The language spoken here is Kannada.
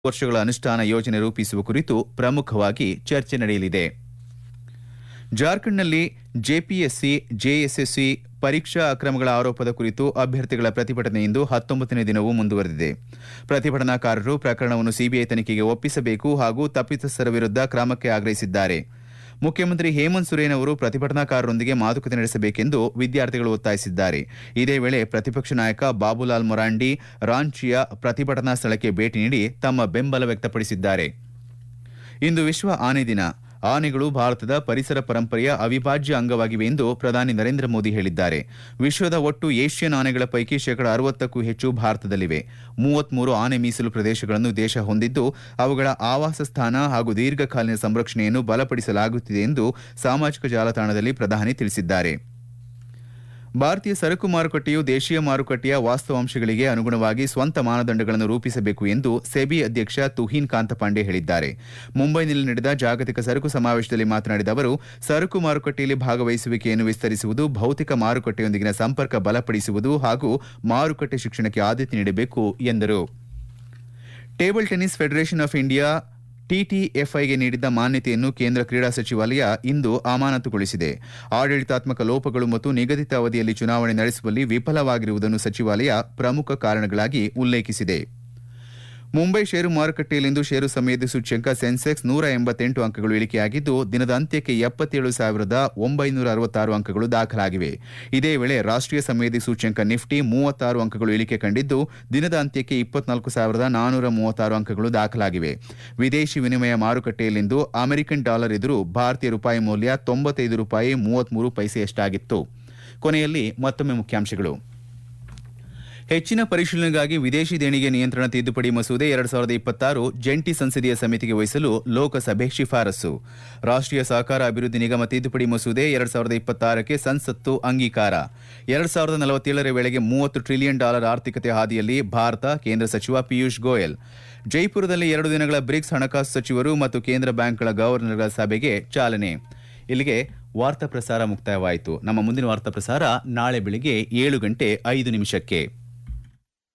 ವರ್ಷಗಳ ಅನುಷ್ಠಾನ ಯೋಜನೆ ರೂಪಿಸುವ ಕುರಿತು ಪ್ರಮುಖವಾಗಿ ಚರ್ಚೆ ನಡೆಯಲಿದೆ ಜಾರ್ಖಂಡ್ನಲ್ಲಿ ಜೆಪಿಎಸ್ಸಿ ಜೆಎಸ್ಎಸ್ಸಿ ಪರೀಕ್ಷಾ ಅಕ್ರಮಗಳ ಆರೋಪದ ಕುರಿತು ಅಭ್ಯರ್ಥಿಗಳ ಪ್ರತಿಭಟನೆ ಇಂದು ಹತ್ತೊಂಬತ್ತನೇ ದಿನವೂ ಮುಂದುವರೆದಿದೆ ಪ್ರತಿಭಟನಾಕಾರರು ಪ್ರಕರಣವನ್ನು ಸಿಬಿಐ ತನಿಖೆಗೆ ಒಪ್ಪಿಸಬೇಕು ಹಾಗೂ ತಪ್ಪಿತಸ್ಥರ ವಿರುದ್ಧ ಕ್ರಮಕ್ಕೆ ಆಗ್ರಹಿಸಿದ್ದಾರೆ ಮುಖ್ಯಮಂತ್ರಿ ಹೇಮಂತ್ ಸೊರೇನ್ ಅವರು ಪ್ರತಿಭಟನಾಕಾರರೊಂದಿಗೆ ಮಾತುಕತೆ ನಡೆಸಬೇಕೆಂದು ವಿದ್ಯಾರ್ಥಿಗಳು ಒತ್ತಾಯಿಸಿದ್ದಾರೆ ಇದೇ ವೇಳೆ ಪ್ರತಿಪಕ್ಷ ನಾಯಕ ಬಾಬುಲಾಲ್ ಮೊರಾಂಡಿ ರಾಂಚಿಯ ಪ್ರತಿಭಟನಾ ಸ್ಥಳಕ್ಕೆ ಭೇಟಿ ನೀಡಿ ತಮ್ಮ ಬೆಂಬಲ ವ್ಯಕ್ತಪಡಿಸಿದ್ದಾರೆ ಇಂದು ವಿಶ್ವ ಆನೆ ದಿನ ಆನೆಗಳು ಭಾರತದ ಪರಿಸರ ಪರಂಪರೆಯ ಅವಿಭಾಜ್ಯ ಅಂಗವಾಗಿವೆ ಎಂದು ಪ್ರಧಾನಿ ನರೇಂದ್ರ ಮೋದಿ ಹೇಳಿದ್ದಾರೆ ವಿಶ್ವದ ಒಟ್ಟು ಏಷ್ಯನ್ ಆನೆಗಳ ಪೈಕಿ ಶೇಕಡ ಅರವತ್ತಕ್ಕೂ ಹೆಚ್ಚು ಭಾರತದಲ್ಲಿವೆ ಮೂವತ್ಮೂರು ಆನೆ ಮೀಸಲು ಪ್ರದೇಶಗಳನ್ನು ದೇಶ ಹೊಂದಿದ್ದು ಅವುಗಳ ಆವಾಸ ಸ್ಥಾನ ಹಾಗೂ ದೀರ್ಘಕಾಲೀನ ಸಂರಕ್ಷಣೆಯನ್ನು ಬಲಪಡಿಸಲಾಗುತ್ತಿದೆ ಎಂದು ಸಾಮಾಜಿಕ ಜಾಲತಾಣದಲ್ಲಿ ಪ್ರಧಾನಿ ತಿಳಿಸಿದ್ದಾರೆ ಭಾರತೀಯ ಸರಕು ಮಾರುಕಟ್ಟೆಯು ದೇಶೀಯ ಮಾರುಕಟ್ಟೆಯ ವಾಸ್ತವಾಂಶಗಳಿಗೆ ಅನುಗುಣವಾಗಿ ಸ್ವಂತ ಮಾನದಂಡಗಳನ್ನು ರೂಪಿಸಬೇಕು ಎಂದು ಸೆಬಿ ಅಧ್ಯಕ್ಷ ತುಹೀನ್ ಕಾಂತಪಾಂಡೆ ಹೇಳಿದ್ದಾರೆ ಮುಂಬೈನಲ್ಲಿ ನಡೆದ ಜಾಗತಿಕ ಸರಕು ಸಮಾವೇಶದಲ್ಲಿ ಮಾತನಾಡಿದ ಅವರು ಸರಕು ಮಾರುಕಟ್ಟೆಯಲ್ಲಿ ಭಾಗವಹಿಸುವಿಕೆಯನ್ನು ವಿಸ್ತರಿಸುವುದು ಭೌತಿಕ ಮಾರುಕಟ್ಟೆಯೊಂದಿಗಿನ ಸಂಪರ್ಕ ಬಲಪಡಿಸುವುದು ಹಾಗೂ ಮಾರುಕಟ್ಟೆ ಶಿಕ್ಷಣಕ್ಕೆ ಆದ್ಯತೆ ನೀಡಬೇಕು ಎಂದರು table tennis federation of India ಟಿಟಿಎಫ್ಐಗೆ ನೀಡಿದ್ದ ಮಾನ್ಯತೆಯನ್ನು ಕೇಂದ್ರ ಕ್ರೀಡಾ ಸಚಿವಾಲಯ ಇಂದು ಅಮಾನತುಗೊಳಿಸಿದೆ ಆಡಳಿತಾತ್ಮಕ ಲೋಪಗಳು ಮತ್ತು ನಿಗದಿತ ಅವಧಿಯಲ್ಲಿ ಚುನಾವಣೆ ನಡೆಸುವಲ್ಲಿ ವಿಫಲವಾಗಿರುವುದನ್ನು ಸಚಿವಾಲಯ ಪ್ರಮುಖ ಕಾರಣಗಳಾಗಿ ಉಲ್ಲೇಖಿಸಿದೆ ಮುಂಬೈ ಷೇರು ಮಾರುಕಟ್ಟೆಯಲ್ಲಿಂದು ಷೇರು ಸಮಯದ ಸೂಚ್ಯಂಕ ಸೆನ್ಸೆಕ್ಸ್ ನೂರ ಎಂಬತ್ತೆಂಟು ಅಂಕಗಳು ಇಳಿಕೆಯಾಗಿದ್ದು ದಿನದ ಅಂತ್ಯಕ್ಕೆ ಎಪ್ಪತ್ತೇಳು ಸಾವಿರದ ಒಂಬೈನೂರ ಅರವತ್ತಾರು ಅಂಕಗಳು ದಾಖಲಾಗಿವೆ ಇದೇ ವೇಳೆ ರಾಷ್ಟೀಯ ಸಮಯದ ಸೂಚ್ಯಂಕ ನಿಫ್ಟಿ ಮೂವತ್ತಾರು ಅಂಕಗಳು ಇಳಿಕೆ ಕಂಡಿದ್ದು ದಿನದ ಅಂತ್ಯಕ್ಕೆ ಇಪ್ಪತ್ನಾಲ್ಕು ಸಾವಿರದ ನಾನೂರ ಮೂವತ್ತಾರು ಅಂಕಗಳು ದಾಖಲಾಗಿವೆ ವಿದೇಶಿ ವಿನಿಮಯ ಮಾರುಕಟ್ಟೆಯಲ್ಲಿಂದು ಅಮೆರಿಕನ್ ಡಾಲರ್ ಎದುರು ಭಾರತೀಯ ರೂಪಾಯಿ ಮೌಲ್ಯ ತೊಂಬತ್ತೈದು ರೂಪಾಯಿ ಮೂವತ್ಮೂರು ಪೈಸೆಯಷ್ಟಾಗಿತ್ತು ಕೊನೆಯಲ್ಲಿ ಮತ್ತೊಮ್ಮೆ ಮುಖ್ಯಾಂಶಗಳು ಹೆಚ್ಚಿನ ಪರಿಶೀಲನೆಗಾಗಿ ವಿದೇಶಿ ದೇಣಿಗೆ ನಿಯಂತ್ರಣ ತಿದ್ದುಪಡಿ ಮಸೂದೆ ಎರಡ್ ಸಾವಿರದ ಇಪ್ಪತ್ತಾರು ಜಂಟಿ ಸಂಸದೀಯ ಸಮಿತಿಗೆ ವಹಿಸಲು ಲೋಕಸಭೆ ಶಿಫಾರಸು ರಾಷ್ಟೀಯ ಸಹಕಾರ ಅಭಿವೃದ್ಧಿ ನಿಗಮ ತಿದ್ದುಪಡಿ ಮಸೂದೆ ಎರಡ್ ಸಾವಿರದ ಇಪ್ಪತ್ತಾರಕ್ಕೆ ಸಂಸತ್ತು ಅಂಗೀಕಾರ ಎರಡ್ ಸಾವಿರದ ನಲವತ್ತೇಳರ ವೇಳೆಗೆ ಮೂವತ್ತು ಟ್ರಿಲಿಯನ್ ಡಾಲರ್ ಆರ್ಥಿಕತೆ ಹಾದಿಯಲ್ಲಿ ಭಾರತ ಕೇಂದ್ರ ಸಚಿವ ಪಿಯೂಷ್ ಗೋಯಲ್ ಜೈಪುರದಲ್ಲಿ ಎರಡು ದಿನಗಳ ಬ್ರಿಕ್ಸ್ ಹಣಕಾಸು ಸಚಿವರು ಮತ್ತು ಕೇಂದ್ರ ಬ್ಯಾಂಕ್ಗಳ ಗವರ್ನರ್ಗಳ ಸಭೆಗೆ ಚಾಲನೆ ಇಲ್ಲಿಗೆ ವಾರ್ತಾ ಪ್ರಸಾರ ಮುಕ್ತಾಯವಾಯಿತು ನಮ್ಮ ಮುಂದಿನ ವಾರ್ತಾ ಪ್ರಸಾರ ನಾಳೆ ಬೆಳಿಗ್ಗೆ ಏಳು ಗಂಟೆ ಐದು ನಿಮಿಷಕ್ಕೆ